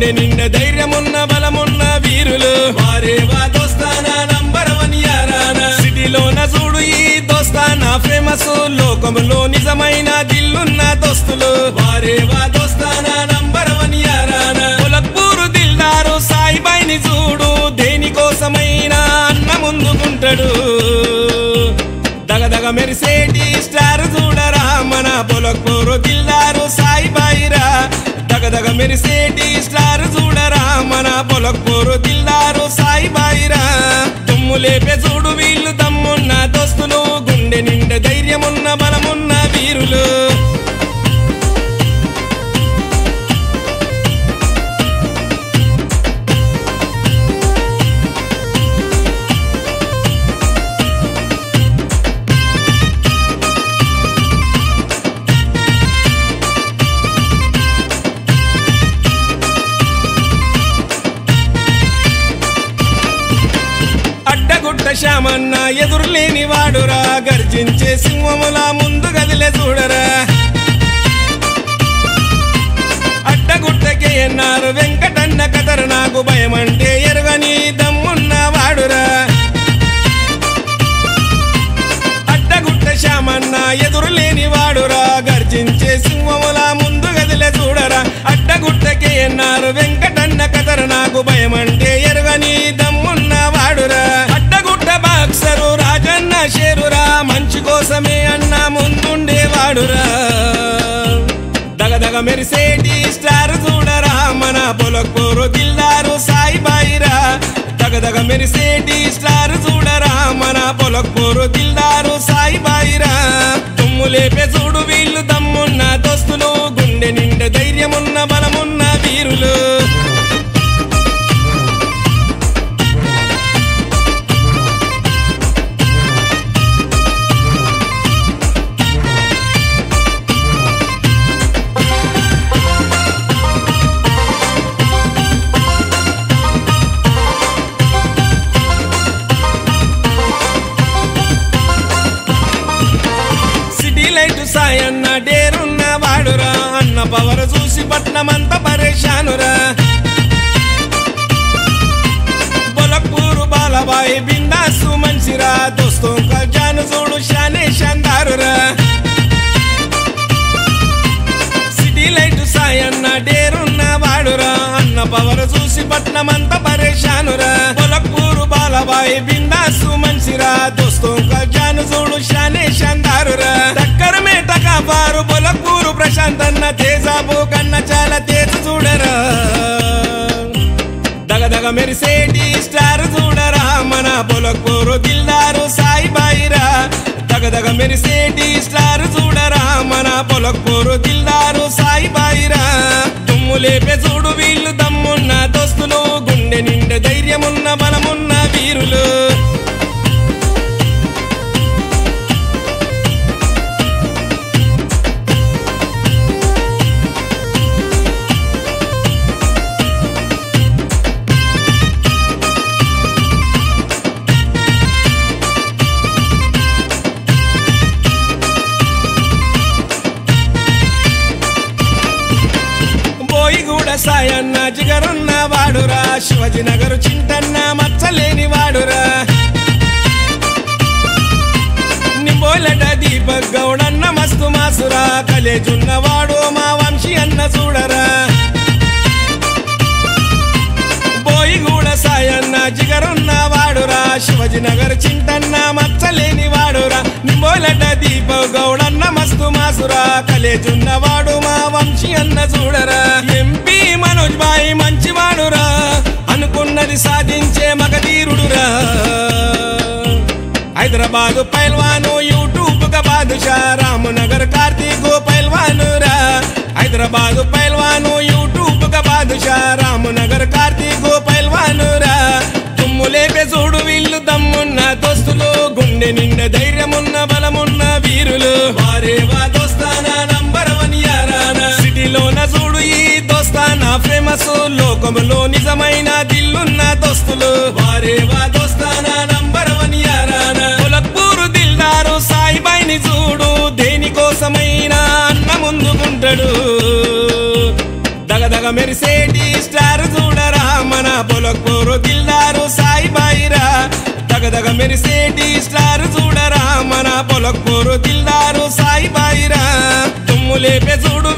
గుండె నిండా ధైర్యమున్న బలమున్న వీరులు వారేవా దోస్తానా నంబర్ వన్ యారానా సిటీలోన చూడు ఈ దోస్తానా ఫేమస్ లోకములో నిజమైన దిల్లున్న దోస్తులు వారేవా దోస్తానా నంబర్ వన్ యారానా పొలక్పూరు దిల్దారు సాయిబాయిని చూడు దేనికోసమైనా అన్న ముందుకుంటాడు దగదగ మెరిసేటి స్టార్ చూడరా మన పొలక్పూరు దిల్దారు సాయిబాయిరా దగదగ మెరిసేటి స్టార్ చూడరా మన పొలక్పూరు దిల్దారు సాయిబాయిరా దుమ్ము లేపే చూడు వీళ్ళు దమ్మున్న దోస్తులు గుండె నిండా ధైర్యమున్న బలమున్న వీరులు అడ్డగుట్ట శ్యామన్న ఎదురులేని వాడురా గర్జించే సింహముల ముందు గదిలే చూడరా అడ్డగుట్టకే ఎన్నారు వెంకటన్న కథరు నాకు భయమంటే ఎరుగని దమ్మున్న వాడురా అడ్డగుట్ట శ్యామన్న ఎదురులేని వాడురా గర్జించే సింహముల ముందు గదిలే చూడరా అడ్డగుట్టకే ఎన్నారు వెంకటన్న కథరు నాకు భయమంటే ఎరుగని దమ్మున్న వాడురా అడ్డగుట్ట బాక్సరు రాజన్న షేరురా మంచి కోసమే అన్న ముందుండేవాడురా దగదగ మెరిసేటి స్టార్ చూడరా మన పొలకూరు దిల్దారు సాయిబాయిరా దగదగ మెరిసేటి స్టార్ చూడరా మన పొలకూరు దిల్దారు సాయిబాయిరా దుమ్ము లేపే చూడు వీళ్ళు దమ్మున్న దోస్తులు గుండె నిండా ధైర్యమున్న బలమున్న వీరులు సిటీ లైట్ సాయన్న డేరున్న వాడురా అన్న పవర్ చూసి పట్నమంతా పరేషానురా బొలపూరు బాలబాయి బిందాసు మంచిరా దోస్తో జాను చూడు షానే షాందారురా సిటీ లైట్ సాయన్న డేరున్న వాడురా అన్న పవర్ చూసి పట్నమంతా పరేషానురా పొలకూరు బాలబాయి బిందాసు మంచిరా దోస్తో జాను చూడు షానే షాందారురా దక్కర మేట కాపారు పొలకూరు ప్రశాంత్ అన్న తేజాబు కన్న చాలా తేజ చూడరా దగదగ మెరిసేటి స్టార్ చూడరా మన పొలకూరు దిల్దారు సాయిబాయిరా దగదగ మెరిసేటి స్టార్ చూడరా మన పొలకూరు దిల్దారు సాయిబాయిరా దుమ్ము లేపే చూడు వీళ్ళు దమ్మున్న దోస్తులు గుండె నిండా ధైర్యమున్న బలమున్న వీరులు బోయిగూడ సాయన్న జిగరున్న వాడురా శివాజీ నగరు చింతన్న మచ్చలేని వాడురా నింబోలట దీపక్ గౌడన్న మస్తు మాసురా కలేజున్న వాడు మా వంశీ అన్న చూడరా బోయిగూడ సాయన్న జిగరున్న వాడురా శివాజీ నగర్ చింతన్న మచ్చలేని వాడురా నింబోలట దీప గౌడన్న మస్తు మాసురా కలేజున్న వాడు మా వంశీ అన్న చూడరా ఎంపీ మనోజ్ బాయి మంచివాడురా అనుకున్నది సాధించే మగధీరుడురా హైదరాబాద్ పైల్వాను యూట్యూబ్ కా బాదుషా రామనగర్ కార్తీక్ పైల్వాను రా హైదరాబాద్ పైల్వాను యూట్యూబ్ కా బాదుషా రామనగర్ కార్తీక్ పైల్వాను రా దుమ్ము లేపే చూడు వీళ్ళు దమ్మున్న దోస్తులు గుండె నిండా ధైర్యమున్న బలమున్న వీరులు వారేవా దోస్తానా నంబర్ వన్ యారానా సిటీలోన చూడు ఈ దోస్తానా ఫేమస్ లోకములో నిజమైన దిల్లున్న దోస్తులు వారేవా దోస్తానా నంబర్ వన్ యారానా పొలక్పూరు దిల్దారు సాయిబాయిని చూడు దేనికోసమైనా అన్న ముందుకుంటాడు దగదగ మెరిసేటి స్టార్ చూడరా మన పొలక్పూరు దిల్దారు సాయి బాయిరా దగదగ మెరిసేటి స్టార్ చూడరా మన పొలక్పూరు దిల్దారు సాయి బాయిరా తుమ్ము లేపే చూడు